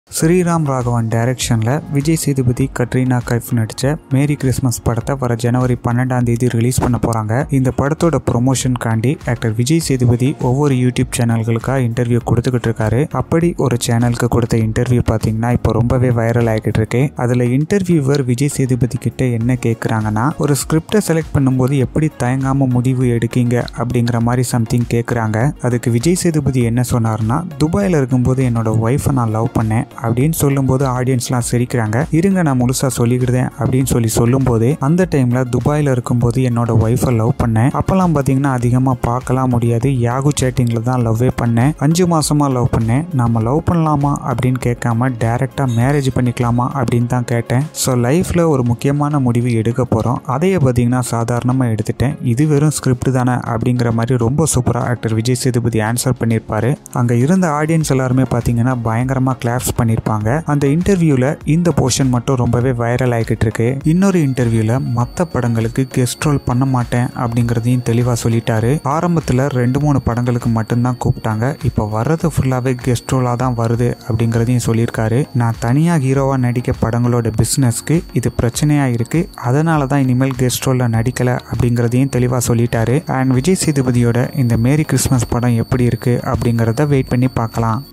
ஸ்ரீராம் ராகவன் டைரக்ஷனில் விஜய் சேதுபதி கட்ரீனா கைஃப் நடித்த merry Christmas படத்தை வர ஜனவரி பன்னெண்டாம் தேதி ரிலீஸ் பண்ண போகிறாங்க இந்த படத்தோட ப்ரொமோஷனுக்காண்டி ஆக்டர் விஜய் சேதுபதி ஒவ்வொரு யூடியூப் சேனல்களுக்காக இன்டர்வியூ கொடுத்துக்கிட்டு இருக்காரு அப்படி ஒரு சேனலுக்கு கொடுத்த இன்டர்வியூ பார்த்தீங்கன்னா இப்போ ரொம்பவே வைரல் ஆகிக்கிட்டு இருக்கு அதில் இன்டர்வியூவர் விஜய் சேதுபதி கிட்ட என்ன கேட்குறாங்கன்னா ஒரு ஸ்கிரிப்டை செலக்ட் பண்ணும்போது எப்படி தயங்காமல் முடிவு எடுக்கீங்க அப்படிங்கிற மாதிரி சம்திங் கேட்குறாங்க அதுக்கு விஜய் சேதுபதி என்ன சொன்னார்னா துபாயில் இருக்கும்போது என்னோட ஒய்ஃபை நான் லவ் பண்ணேன் அப்படின்னு சொல்லும்போது ஆடியன்ஸ்லாம் சிரிக்கிறாங்க இருங்க நான் முழுசாக சொல்லிக்கிறேன் அப்படின்னு சொல்லி சொல்லும்போது அந்த டைமில் துபாயில் இருக்கும்போது என்னோட ஒய்ஃபை லவ் பண்ணேன் அப்போல்லாம் பார்த்தீங்கன்னா அதிகமாக பார்க்கலாம் முடியாது யாகு சேட்டிங்கில் தான் லவ்வே பண்ணேன் அஞ்சு மாசமா லவ் பண்ணேன் நாம லவ் பண்ணலாமா அப்படின்னு கேட்காம டைரெக்டாக மேரேஜ் பண்ணிக்கலாமா அப்படின்னு தான் கேட்டேன் ஸோ லைஃப்பில் ஒரு முக்கியமான முடிவு எடுக்க போகிறோம் அதையே பார்த்தீங்கன்னா சாதாரணமாக எடுத்துட்டேன் இது வெறும் ஸ்கிரிப்ட் தானே அப்படிங்கிற மாதிரி ரொம்ப சூப்பராக ஆக்டர் விஜய் சேதுபதி ஆன்சர் பண்ணியிருப்பாரு அங்கே இருந்த ஆடியன்ஸ் எல்லாருமே பார்த்தீங்கன்னா பயங்கரமாக கிளாப்ஸ் பண்ணியிருப்பாங்க அந்த இன்டர்வியூவில் இந்த போர்ஷன் மட்டும் ரொம்பவே வைரல் ஆகிக்கிட்டு இருக்கு இன்னொரு இன்டர்வியூவில் மற்ற படங்களுக்கு கெஸ்ட் ரோல் பண்ண மாட்டேன் அப்படிங்கிறதையும் தெளிவாக சொல்லிட்டாரு ஆரம்பத்தில் ரெண்டு மூணு படங்களுக்கு மட்டும்தான் கூப்பிட்டாங்க இப்போ வர்றது ஃபுல்லாகவே கெஸ்ட் ரோலாக தான் வருது அப்படிங்கிறதையும் சொல்லியிருக்காரு நான் தனியாக ஹீரோவாக நடிக்க படங்களோட பிஸ்னஸ்க்கு இது பிரச்சனையாக இருக்குது அதனால தான் இனிமேல் கெஸ்ட் ரோலில் நடிக்கலை அப்படிங்கிறதையும் தெளிவாக சொல்லிட்டாரு அண்ட் விஜய் சேதுபதியோட இந்த மேரி கிறிஸ்மஸ் படம் எப்படி இருக்குது அப்படிங்கிறத வெயிட் பண்ணி பார்க்கலாம்